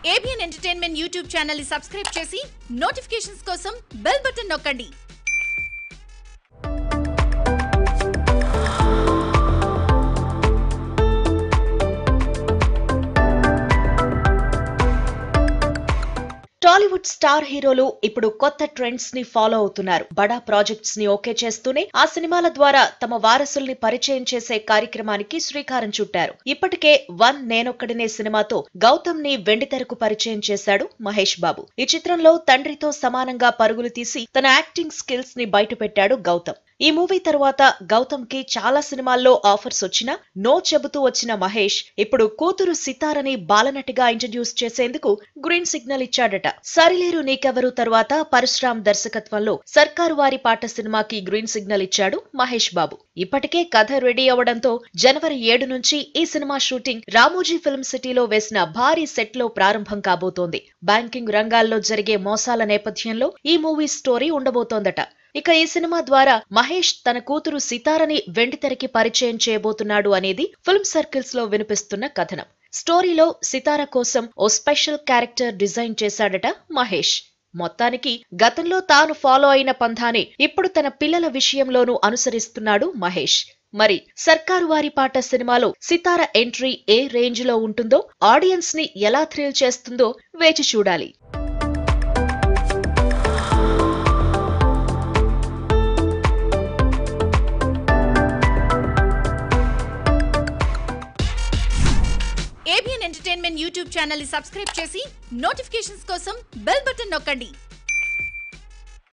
ABN entertainment YouTube channel ని subscribe చేసి notifications కోసం బెల్ బటన్ నొక్కండి టాలీవుడ్ స్టార్ హీరోలు ఇప్పుడు కొత్త ట్రెండ్స్ ని ఫాలో అవుతున్నారు బడా ప్రాజెక్ట్స్ ని ఓకే చేస్తూనే ఆ సినిమాల ద్వారా తమ వారసుల్ని పరిచయం చేసే కార్యక్రమానికి శ్రీకారం చుట్టారు ఇప్పటికే వన్ నేనొక్కడినే సినిమాతో గౌతమ్ ని వెండితెరకు పరిచయం చేశాడు మహేష్ బాబు ఈ చిత్రంలో తండ్రితో సమానంగా పరుగులు తీసి తన యాక్టింగ్ స్కిల్స్ ని బయటపెట్టాడు గౌతమ్ ఈ మూవీ తరువాత గౌతమ్ కి చాలా సినిమాల్లో ఆఫర్స్ వచ్చినా నో చెబుతూ వచ్చిన మహేష్ ఇప్పుడు కూతురు సితారని బాలనటిగా ఇంట్రడ్యూస్ చేసేందుకు గ్రీన్ సిగ్నల్ ఇచ్చాడట సరిలేరు నీకెవరు తరువాత పరశురామ్ దర్శకత్వంలో సర్కారు వారి పాట సినిమాకి గ్రీన్ సిగ్నల్ ఇచ్చాడు మహేష్ బాబు ఇప్పటికే కథ రెడీ అవడంతో జనవరి ఏడు నుంచి ఈ సినిమా షూటింగ్ రామోజీ ఫిల్మ్ సిటీలో వేసిన భారీ సెట్ లో ప్రారంభం కాబోతోంది బ్యాంకింగ్ రంగాల్లో జరిగే మోసాల నేపథ్యంలో ఈ మూవీ స్టోరీ ఉండబోతోందట ఇక ఈ సినిమా ద్వారా మహేష్ తన కూతురు సితారని వెండితెరకి పరిచయం చేయబోతున్నాడు అనేది ఫిల్మ్ సర్కిల్స్ లో వినిపిస్తున్న కథనం స్టోరీలో సితార కోసం ఓ స్పెషల్ క్యారెక్టర్ డిజైన్ చేశాడట మహేష్ మొత్తానికి గతంలో తాను ఫాలో అయిన పంథానే ఇప్పుడు తన పిల్లల విషయంలోనూ అనుసరిస్తున్నాడు మహేష్ మరి సర్కారు వారి పాట సినిమాలో సితార ఎంట్రీ ఏ రేంజ్ లో ఉంటుందో ఆడియన్స్ ని ఎలా థ్రిల్ చేస్తుందో వేచి చూడాలి ఏబిఎన్ ఎంటర్టైన్మెంట్ యూట్యూబ్ ఛానల్ ని సబ్స్క్రైబ్ చేసి నోటిఫికేషన్స్ కోసం బెల్ బటన్ నొక్కండి